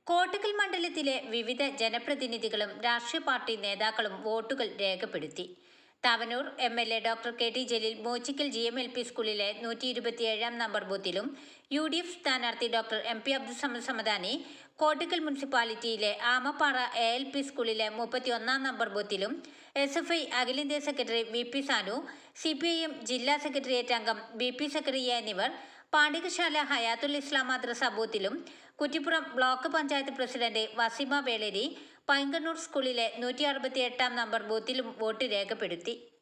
കോട്ടക്കൽ മണ്ഡലത്തിലെ വിവിധ ജനപ്രതിനിധികളും രാഷ്ട്രീയ പാർട്ടി നേതാക്കളും വോട്ടുകൾ രേഖപ്പെടുത്തി Thavanur M L A doctor K T Jaleel Mochikkal G M L P സ്കൂളിലെ നൂറ്റി ഇരുപത്തിയേഴാം നമ്പർ ബൂത്തിലും യു ഡി എഫ് സ്ഥാനാർത്ഥി doctor M P Abdussamad Samadani Kottakkal മുനിസിപ്പാലിറ്റിയിലെ ആമപ്പാറ എ എൽ പി സ്കൂളിലെ മുപ്പത്തി ഒന്നാം നമ്പർ ബൂത്തിലും എസ് എഫ് ഐ അഖിലേന്ത്യാ secretary V P Sanu C P I M ജില്ലാ സെക്രട്ടേറിയറ്റ് അംഗം ബി പി സക്കറിയ എന്നിവർ പാണ്ഡികശാല ഹയാത്തുൽ ഇസ്ലാം മദ്രസ ബൂത്തിലും കുറ്റിപ്പുറം ബ്ലോക്ക് പഞ്ചായത്ത് പ്രസിഡന്റ് വസീമ വേളേരി പൈങ്കണ്ണൂർ സ്കൂളിലെ നൂറ്റി അറുപത്തി എട്ടാം നമ്പർ ബൂത്തിലും വോട്ട് രേഖപ്പെടുത്തി